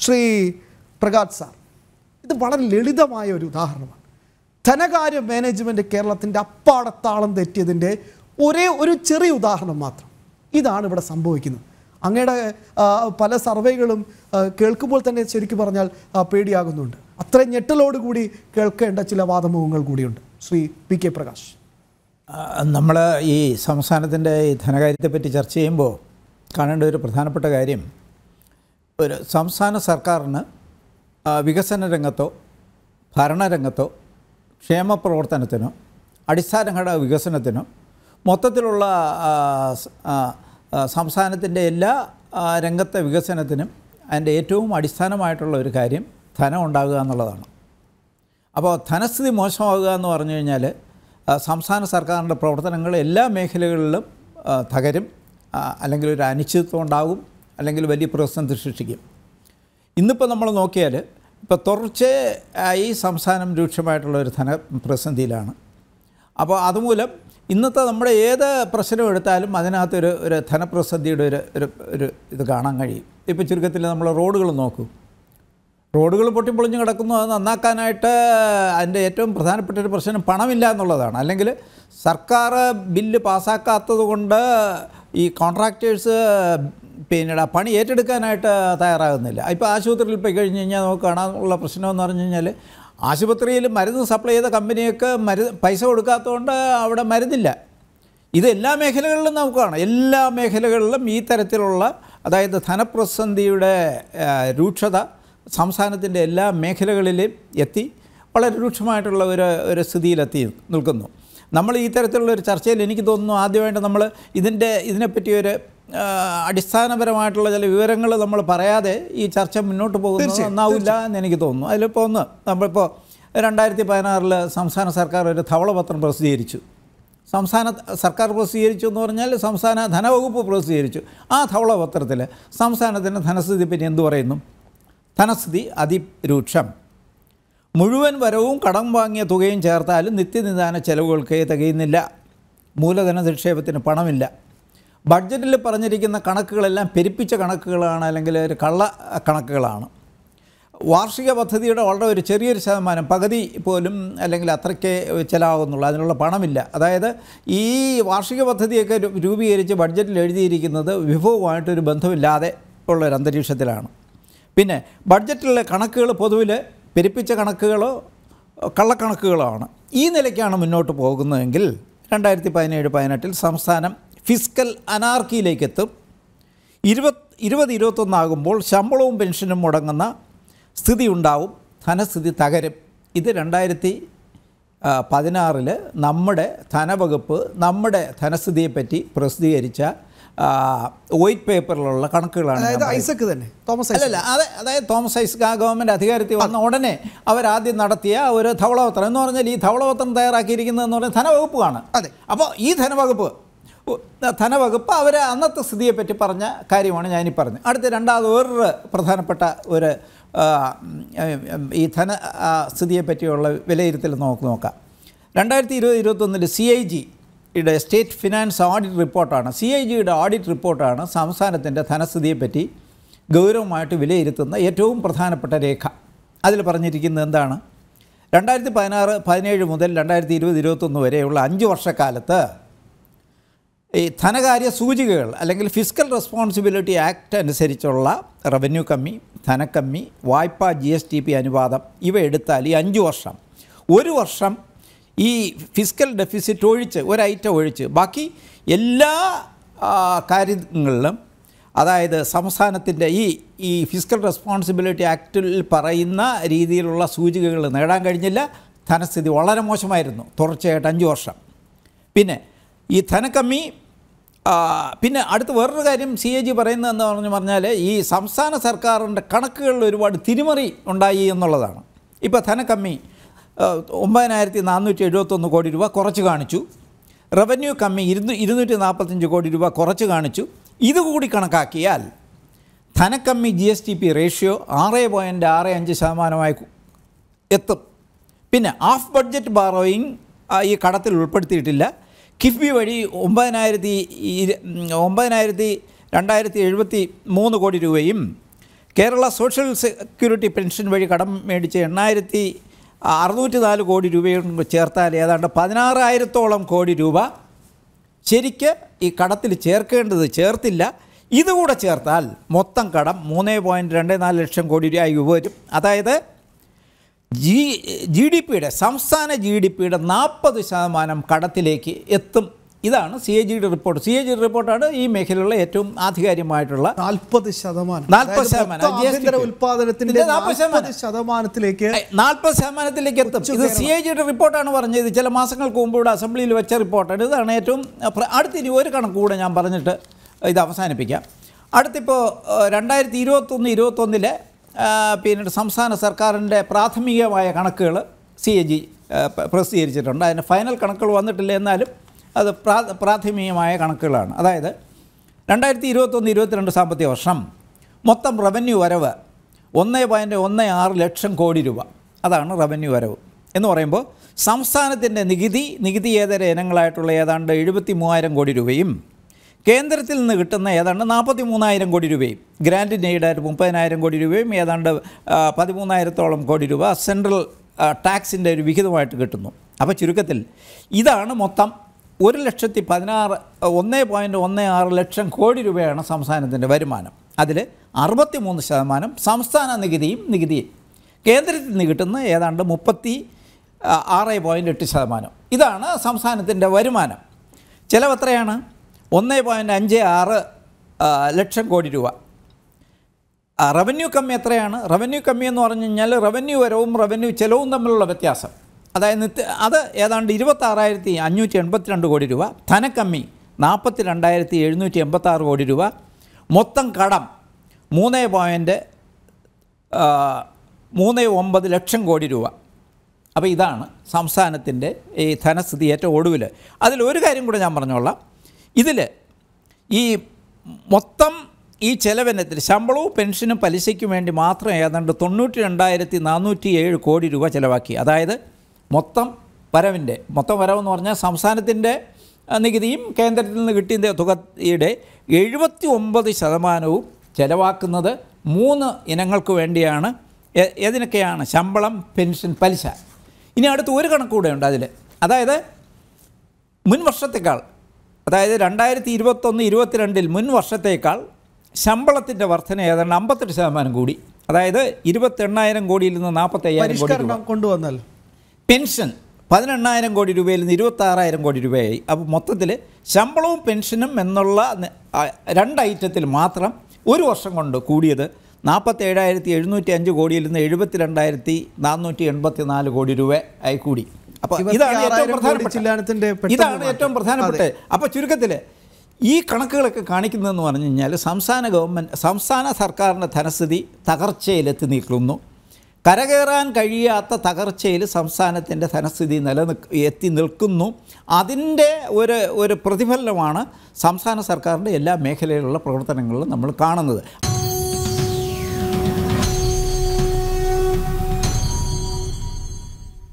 Shri Prakash sir ഇത് വളരെ ലളിതമായ ഒരു ഉദാഹരണമാണ് ധനകാര്യ മാനേജ്മെൻറ്റ് കേരളത്തിൻ്റെ അപ്പാടത്താളം തെറ്റിയതിൻ്റെ ഒരേ ഒരു ചെറിയ ഉദാഹരണം മാത്രം ഇതാണ് ഇവിടെ സംഭവിക്കുന്നത് അങ്ങയുടെ ആ, പല സർവേകളും ആ, കേൾക്കുമ്പോൾ തന്നെ ശരിക്കും പറഞ്ഞാൽ ആ, പേടിയാകുന്നുണ്ട് അത്രയും ഞെട്ടലോടുകൂടി കേൾക്കേണ്ട ചില വാദമുഖങ്ങൾ കൂടിയുണ്ട് ശ്രീ പി കെ പ്രകാശ് നമ്മൾ ഈ സംസ്ഥാനത്തിൻ്റെ ഈ ധനകാര്യത്തെപ്പറ്റി ചർച്ച ചെയ്യുമ്പോൾ കാണേണ്ട ഒരു പ്രധാനപ്പെട്ട കാര്യം ഒരു സംസ്ഥാന സർക്കാരിന് ആ, വികസന രംഗത്തോ ഭരണരംഗത്തോ ക്ഷേമ പ്രവർത്തനത്തിനോ അടിസ്ഥാന ഘടക വികസനത്തിനോ മൊത്തത്തിലുള്ള ആ, സ- ആ, ആ, സംസ്ഥാനത്തിൻ്റെ എല്ലാ ആ, രംഗത്തെ വികസനത്തിനും അതിൻ്റെ ഏറ്റവും അടിസ്ഥാനമായിട്ടുള്ള ഒരു കാര്യം ധനം ഉണ്ടാകുക എന്നുള്ളതാണ് അപ്പോൾ ധനസ്ഥിതി മോശമാകുക എന്ന് പറഞ്ഞു കഴിഞ്ഞാൽ ആ, സംസ്ഥാന സർക്കാരിൻ്റെ പ്രവർത്തനങ്ങൾ എല്ലാ മേഖലകളിലും ആ, തകരും ആ, അല്ലെങ്കിൽ ഒരു അനിശ്ചിതത്വം ഉണ്ടാകും അല്ലെങ്കിൽ വലിയ പ്രതിസന്ധി സൃഷ്ടിക്കും ഇന്നിപ്പോൾ നമ്മൾ നോക്കിയാൽ ഇപ്പോൾ തുടർച്ചയായി സംസ്ഥാനം രൂക്ഷമായിട്ടുള്ള ഒരു ധന പ്രതിസന്ധിയിലാണ് അപ്പോൾ അതുമൂലം ഇന്നത്തെ നമ്മുടെ ഏത് പ്രശ്നം എടുത്താലും അതിനകത്തൊരു ഒരു ധനപ്രതിസന്ധിയുടെ ഒരു ഒരു ഒരു ഇത് കാണാൻ കഴിയും ഇപ്പോൾ ചുരുക്കത്തിൽ നമ്മൾ റോഡുകൾ നോക്കൂ റോഡുകൾ പൊട്ടിപ്പൊളിഞ്ഞ് കിടക്കുന്നു അത് നന്നാക്കാനായിട്ട് അതിൻ്റെ ഏറ്റവും പ്രധാനപ്പെട്ട ഒരു പ്രശ്നം പണമില്ല എന്നുള്ളതാണ് അല്ലെങ്കിൽ സർക്കാർ ബില്ല് പാസ്സാക്കാത്തത് കൊണ്ട് ഈ കോൺട്രാക്ടേഴ്സ് പിന്നെ പണി ഏറ്റെടുക്കാനായിട്ട് തയ്യാറാകുന്നില്ല ഇപ്പോൾ ആശുപത്രിയിൽ പോയി കഴിഞ്ഞ് കഴിഞ്ഞാൽ നമുക്ക് കാണാനുള്ള പ്രശ്നം എന്ന് പറഞ്ഞു കഴിഞ്ഞാൽ ആശുപത്രിയിൽ മരുന്ന് സപ്ലൈ ചെയ്ത കമ്പനിയൊക്കെ മരുന്ന് പൈസ കൊടുക്കാത്തതുകൊണ്ട് അവിടെ മരുന്നില്ല ഇത് എല്ലാ മേഖലകളിലും നമുക്ക് കാണാം എല്ലാ മേഖലകളിലും ഈ തരത്തിലുള്ള അതായത് ധനപ്രതിസന്ധിയുടെ ആ, രൂക്ഷത സംസ്ഥാനത്തിൻ്റെ എല്ലാ മേഖലകളിലും എത്തി വളരെ രൂക്ഷമായിട്ടുള്ള ഒരു ഒരു സ്ഥിതിയിലെത്തി നിൽക്കുന്നു നമ്മൾ ഈ തരത്തിലുള്ള ഒരു ചർച്ചയിൽ എനിക്ക് തോന്നുന്നു ആദ്യമായിട്ട് നമ്മൾ ഇതിൻ്റെ ഇതിനെപ്പറ്റി ഒരു ആ, അടിസ്ഥാനപരമായിട്ടുള്ള ചില വിവരങ്ങൾ നമ്മൾ പറയാതെ ഈ ചർച്ച മുന്നോട്ട് പോകുന്നത് നന്നാവില്ല എന്ന് എനിക്ക് തോന്നുന്നു അതിലിപ്പോൾ ഒന്ന് നമ്മളിപ്പോൾ രണ്ടായിരത്തി പതിനാറിൽ സംസ്ഥാന സർക്കാർ ഒരു ധവളപത്രം പ്രസിദ്ധീകരിച്ചു സംസ്ഥാന സർക്കാർ പ്രസിദ്ധീകരിച്ചു എന്ന് പറഞ്ഞാൽ സംസ്ഥാന ധനവകുപ്പ് പ്രസിദ്ധീകരിച്ചു ആ ധവളപത്രത്തിൽ സംസ്ഥാനത്തിൻ്റെ ധനസ്ഥിതി പറ്റി എന്തു പറയുന്നു ധനസ്ഥിതി അതിരൂക്ഷം മുഴുവൻ വരവും കടം വാങ്ങിയ തുകയും ചേർത്താലും നിത്യനിദാന ചെലവുകൾക്ക് തികയുന്നില്ല മൂലധന നിക്ഷേപത്തിന് പണമില്ല ബഡ്ജറ്റിൽ പറഞ്ഞിരിക്കുന്ന കണക്കുകളെല്ലാം പെരുപ്പിച്ച കണക്കുകളാണ് അല്ലെങ്കിൽ ഒരു കള്ള കണക്കുകളാണ് വാർഷിക പദ്ധതിയുടെ വളരെ ഒരു ചെറിയൊരു ശതമാനം പകുതി പോലും അല്ലെങ്കിൽ അത്രയ്ക്ക് ചിലവാകുന്നുള്ളൂ അതിനുള്ള പണമില്ല അതായത് ഈ വാർഷിക പദ്ധതിയൊക്കെ രു- രൂപീകരിച്ച് ബഡ്ജറ്റിൽ എഴുതിയിരിക്കുന്നത് വിഭവമായിട്ടൊരു ബന്ധമില്ലാതെ ഉള്ള ഒരു അന്തരീക്ഷത്തിലാണ് പിന്നെ ബഡ്ജറ്റിലെ കണക്കുകൾ പൊതുവിൽ പെരുപ്പിച്ച കണക്കുകളോ കള്ളക്കണക്കുകളോ ആണ് ഈ നിലയ്ക്കാണ് മുന്നോട്ട് പോകുന്നതെങ്കിൽ രണ്ടായിരത്തി പതിനേഴ് പതിനെട്ടിൽ സംസ്ഥാനം ഫിസ്ക്കൽ അനാർക്കിയിലേക്ക് എത്തും ഇരുപത് ഇരുപത് ഇരുപത്തൊന്നാകുമ്പോൾ ശമ്പളവും പെൻഷനും മുടങ്ങുന്ന സ്ഥിതി ഉണ്ടാവും ധനസ്ഥിതി തകരും ഇത് രണ്ടായിരത്തി പതിനാറിൽ നമ്മുടെ ധനവകുപ്പ് നമ്മുടെ ധനസ്ഥിതിയെപ്പറ്റി പ്രസിദ്ധീകരിച്ച വൈറ്റ് പേപ്പറിലുള്ള കണക്കുകളാണ് ഞാൻ അതായത് പറയുന്നത്. ഐസക്ക് തന്നെ തോമസ് ഐസക് അല്ലല്ല അതെ അതായത് തോമസ് ഐസക് ആ ഗവൺമെൻറ് അധികാരത്തിൽ വന്ന ഉടനെ അവരാദ്യം നടത്തിയ ഒരു ധവളപത്രം എന്ന് പറഞ്ഞാൽ ഈ ധവളപത്രം തയ്യാറാക്കിയിരിക്കുന്നതെന്ന് പറഞ്ഞാൽ ധനവകുപ്പാണ് അതെ. അപ്പോൾ ഈ ധനവകുപ്പ് ഉ, ധനവകുപ്പ് അവർ അന്നത്തെ സ്ഥിതിയെപ്പറ്റി പറഞ്ഞ കാര്യമാണ് ഞാനീ പറഞ്ഞത് അടുത്ത രണ്ടാമത് വേറൊരു പ്രധാനപ്പെട്ട ഒരു ആ, ഉം, ഈ ധന ആ, സ്ഥിതിയെപ്പറ്റിയുള്ള വിലയിരുത്തൽ നമുക്ക് നോക്കാം രണ്ടായിരത്തി ഇരുപത് ഇരുപത്തൊന്നിൽ സി ഐ ജി യുടെ സ്റ്റേറ്റ് ഫിനാൻസ് ഓഡിറ്റ് റിപ്പോർട്ടാണ് സി ഐ ജിയുടെ ഓഡിറ്റ് റിപ്പോർട്ടാണ് സംസ്ഥാനത്തിൻ്റെ ധനസ്ഥിതിയെപ്പറ്റി ഗൗരവമായിട്ട് വിലയിരുത്തുന്ന ഏറ്റവും പ്രധാനപ്പെട്ട രേഖ അതിൽ പറഞ്ഞിരിക്കുന്നത് എന്താണ് രണ്ടായിരത്തി പതിനാറ് പതിനേഴ് മുതൽ രണ്ടായിരത്തി ഇരുപത് ഇരുപത്തൊന്ന് വരെയുള്ള അഞ്ച് വർഷക്കാലത്ത് ഈ ധനകാര്യ സൂചികകൾ അല്ലെങ്കിൽ ഫിസിക്കൽ റെസ്പോൺസിബിലിറ്റി ആക്ട് അനുസരിച്ചുള്ള റവന്യൂ കമ്മി ധനക്കമ്മി വായ്പ ജി എസ് ടി പി അനുപാതം ഇവ എടുത്താൽ ഈ അഞ്ച് വർഷം ഒരു വർഷം ഈ ഫിസിക്കൽ ഡെഫിസിറ്റ് ഒഴിച്ച് ഒരു ഐറ്റം ഒഴിച്ച് ബാക്കി എല്ലാ ആ, കാര്യങ്ങളിലും അതായത് സംസ്ഥാനത്തിൻ്റെ ഈ ഈ ഫിസിക്കൽ റെസ്പോൺസിബിലിറ്റി ആക്റ്റിൽ പറയുന്ന രീതിയിലുള്ള സൂചികകൾ നേടാൻ കഴിഞ്ഞില്ല ധനസ്ഥിതി വളരെ മോശമായിരുന്നു തുടർച്ചയായിട്ട് അഞ്ച് വർഷം പിന്നെ ഈ ധനക്കമ്മി ആ, പിന്നെ അടുത്ത വേറൊരു കാര്യം സി എ ജി പറയുന്നത് എന്ന് പറഞ്ഞു പറഞ്ഞാൽ ഈ സംസ്ഥാന സർക്കാരിൻ്റെ കണക്കുകളിൽ ഒരുപാട് തിരിമറി ഉണ്ടായി എന്നുള്ളതാണ് ഇപ്പോൾ ധനക്കമ്മി ആ, ഒമ്പതിനായിരത്തി നാനൂറ്റി എഴുപത്തൊന്ന് കോടി രൂപ കുറച്ച് കാണിച്ചു റവന്യൂ കമ്മി ഇരുന്നൂ ഇരുന്നൂറ്റി നാൽപ്പത്തഞ്ച് കോടി രൂപ കുറച്ച് കാണിച്ചു ഇതുകൂടി കണക്കാക്കിയാൽ ധനക്കമ്മി G S T P ratio ആറ് പോയിൻറ്റ് ആറ് അഞ്ച് ശതമാനമായി കു- എത്തും പിന്നെ ഹാഫ് ബഡ്ജറ്റ് ബാറോയിങ് ഈ കടത്തിൽ ഉൾപ്പെടുത്തിയിട്ടില്ല കിഫ്ബി വഴി ഒമ്പതിനായിരത്തി ഇര- ഉം, ഒമ്പതിനായിരത്തി രണ്ടായിരത്തി എഴുപത്തി മൂന്ന് കോടി രൂപയും കേരള സോഷ്യൽ സെക്യൂരിറ്റി പെൻഷൻ വഴി കടം മേടിച്ച് എണ്ണായിരത്തി അറുന്നൂറ്റി നാല് കോടി രൂപയും ചേർത്താൽ ഏതാണ്ട് പതിനാറായിരത്തോളം കോടി രൂപ ശരിക്ക് ഈ കടത്തിൽ ചേർക്കേണ്ടത് ചേർത്തില്ല ഇതുകൂടെ ചേർത്താൽ മൊത്തം കടം മൂന്ന് പോയിൻറ്റ് രണ്ട് നാല് ലക്ഷം കോടി രൂപ വരും അതായത് ജി ജി ഡി പിയുടെ സംസ്ഥാന ജി ഡി പിയുടെ നാൽപ്പത് ശതമാനം കടത്തിലേക്ക് എത്തും ഇതാണ് സി എ ജിയുടെ റിപ്പോർട്ട് സി എ ജിയുടെ റിപ്പോർട്ടാണ് ഈ മേഖലയിലുള്ള ഏറ്റവും ആധികാരികമായിട്ടുള്ള നാൽപ്പത് ശതമാനം 40 അതായത് ശതമാനം. മൊത്തം GST. ആഭ്യന്തര ഉൽപാദനത്തിന്റെ ഇതിന്റെ 40 നാൽപ്പത് ശതമാനത്തിലേക്ക് നാൽപ്പത് ശതമാനത്തിലേക്ക് എത്തും ഇത് സി ഐ ജിയുടെ റിപ്പോർട്ടാണ് പറഞ്ഞത് ഇത് ചില മാസങ്ങൾക്ക് മുമ്പ് ഇവിടെ അസംബ്ലിയിൽ വെച്ച റിപ്പോർട്ടാണ് ഇതാണ് ഏറ്റവും പ്ര- അടുത്തിനി ഒരു കണക്ക് കൂടെ ഞാൻ പറഞ്ഞിട്ട് ഇത് അവസാനിപ്പിക്കാം അടുത്തിപ്പോൾ രണ്ടായിരത്തി ഇരുപത്തൊന്ന് ഇരുപത്തൊന്നിലെ പിന്നെ സംസ്ഥാന സർക്കാരിൻ്റെ പ്രാഥമികമായ കണക്കുകൾ സി എ ജി പ്രസിദ്ധീകരിച്ചിട്ടുണ്ട് അതിൻ്റെ ഫൈനൽ കണക്കുകൾ വന്നിട്ടില്ല എന്നാലും അത് പ്രാ പ്രാഥമികമായ കണക്കുകളാണ് അതായത് രണ്ടായിരത്തി ഇരുപത്തൊന്ന് ഇരുപത്തിരണ്ട് സാമ്പത്തിക വർഷം മൊത്തം റവന്യൂ വരവ് ഒന്ന് പോയിൻറ്റ് ഒന്ന് ആറ് ലക്ഷം കോടി രൂപ അതാണ് റവന്യൂ വരവ് എന്ന് പറയുമ്പോൾ സംസ്ഥാനത്തിൻ്റെ നികുതി നികുതിയേതര ഇനങ്ങളായിട്ടുള്ള ഏതാണ്ട് എഴുപത്തി മൂവായിരം കോടി രൂപയും കേന്ദ്രത്തിൽ നിന്ന് കിട്ടുന്ന ഏതാണ്ട് നാൽപ്പത്തി മൂന്നായിരം കോടി രൂപയും ഗ്രാൻഡ് നെയ്ഡായിട്ട് മുപ്പതിനായിരം കോടി രൂപയും ഏതാണ്ട് ആ, പതിമൂന്നായിരത്തോളം കോടി രൂപ സെൻട്രൽ ആ, ടാക്സിൻ്റെ ഒരു വിഹിതമായിട്ട് കിട്ടുന്നു അപ്പോൾ ചുരുക്കത്തിൽ ഇതാണ് മൊത്തം ഒരു ലക്ഷത്തി പതിനാറ് ഒന്ന് പോയിൻറ്റ് ഒന്ന് ആറ് ലക്ഷം കോടി രൂപയാണ് സംസ്ഥാനത്തിൻ്റെ വരുമാനം അതിൽ അറുപത്തി മൂന്ന് ശതമാനം സംസ്ഥാന നികുതിയും നികുതിയും കേന്ദ്രത്തിൽ നിന്ന് കിട്ടുന്ന ഏതാണ്ട് മുപ്പത്തി ആ, ആറ് പോയിൻറ്റ് എട്ട് ശതമാനം ഇതാണ് സംസ്ഥാനത്തിൻ്റെ വരുമാനം ചിലവ് എത്രയാണ് ഒന്ന് പോയിൻറ്റ് അഞ്ച് ആറ് ആ, ലക്ഷം കോടി രൂപ ആ, റവന്യൂ കമ്മി എത്രയാണ് റവന്യൂ കമ്മി എന്ന് പറഞ്ഞു കഴിഞ്ഞാൽ റവന്യൂ വരവും റവന്യൂ ചെലവും തമ്മിലുള്ള വ്യത്യാസം അതായത് നിത്യ അത് ഏതാണ്ട് ഇരുപത്താറായിരത്തി അഞ്ഞൂറ്റി എൺപത്തിരണ്ട് കോടി രൂപ ധനക്കമ്മി നാൽപ്പത്തി രണ്ടായിരത്തി എഴുന്നൂറ്റി എൺപത്താറ് കോടി രൂപ മൊത്തം കടം മൂന്ന് പോയിൻറ്റ് മൂന്ന് ഒമ്പത് ലക്ഷം കോടി രൂപ അപ്പോൾ ഇതാണ് സംസ്ഥാനത്തിൻ്റെ ഈ ധനസ്ഥിതി ഏറ്റവും ഒടുവിൽ അതിൽ ഒരു കാര്യം കൂടെ ഞാൻ പറഞ്ഞോളാം ഇതിൽ ഈ മൊത്തം ഈ ചെലവിനത്തിൽ ശമ്പളവും പെൻഷനും പലിശയ്ക്കും വേണ്ടി മാത്രം ഏതാണ്ട് തൊണ്ണൂറ്റി രണ്ടായിരത്തി നാനൂറ്റി ഏഴ് കോടി രൂപ ചിലവാക്കി അതായത് മൊത്തം വരവിൻ്റെ മൊത്തം വരവെന്ന് പറഞ്ഞാൽ സംസ്ഥാനത്തിൻ്റെ ആ, നികുതിയും കേന്ദ്രത്തിൽ നിന്ന് കിട്ടിയ തുകയുടെ എഴുപത്തി ഒമ്പത് ശതമാനവും ചെലവാക്കുന്നത് മൂന്ന് ഇനങ്ങൾക്ക് വേണ്ടിയാണ് ഏ- ഏതിനൊക്കെയാണ് ശമ്പളം പെൻഷൻ പലിശ ഇനി അടുത്ത് ഒരു കണക്ക് കൂടെ ഉണ്ട് അതിൽ അതായത് മുൻ വർഷത്തേക്കാൾ അതായത് രണ്ടായിരത്തി ഇരുപത്തൊന്ന് ഇരുപത്തിരണ്ടിൽ മുൻ വർഷത്തേക്കാൾ ശമ്പളത്തിൻ്റെ വർധന ഏതാണ്ട് അമ്പത്തെട്ട് ശതമാനം കൂടി അതായത് ഇരുപത്തെണ്ണായിരം കോടിയിൽ നിന്ന് നാൽപ്പത്തയ്യായിരം കോടി രൂപ പരിഷ്കരണം കൊണ്ടുവന്നാൽ പെൻഷൻ പതിനെണ്ണായിരം കോടി രൂപയിൽ നിന്ന് ഇരുപത്താറായിരം കോടി രൂപയായി അപ്പോൾ മൊത്തത്തിൽ ശമ്പളവും പെൻഷനും എന്നുള്ള ന- ആ, രണ്ട് ഐറ്റത്തിൽ മാത്രം ഒരു വർഷം കൊണ്ട് കൂടിയത് നാൽപ്പത്തേഴായിരത്തി എഴുന്നൂറ്റി അഞ്ച് കോടിയിൽ നിന്ന് എഴുപത്തി രണ്ടായിരത്തി നാനൂറ്റി എൺപത്തി നാല് കോടി രൂപ ആയി കൂടി അപ്പോൾ ഇതാണ് ഏറ്റവും 26,000 കോടി പ്രധാനപ്പെട്ട ചില്ലാനത്തിന്റെ പെട്ടെന്ന് ഇതാണ് മാറ്റം. ഏറ്റവും പ്രധാനപ്പെട്ട അപ്പോൾ ചുരുക്കത്തിൽ ഈ കണക്കുകളൊക്കെ കാണിക്കുന്നതെന്ന് പറഞ്ഞു കഴിഞ്ഞാൽ സംസ്ഥാന ഗവൺമെൻറ് സംസ്ഥാന സർക്കാരിൻ്റെ ധനസ്ഥിതി തകർച്ചയിലെത്തി നിൽക്കുന്നു കരകയറാൻ കഴിയാത്ത തകർച്ചയിൽ സംസ്ഥാനത്തിൻ്റെ ധനസ്ഥിതി നിലനിൽക്ക് എത്തി നിൽക്കുന്നു അതിൻ്റെ ഒരു ഒരു പ്രതിഫലനമാണ് സംസ്ഥാന സർക്കാരിൻ്റെ എല്ലാ മേഖലയിലുള്ള പ്രവർത്തനങ്ങളിലും നമ്മൾ കാണുന്നത്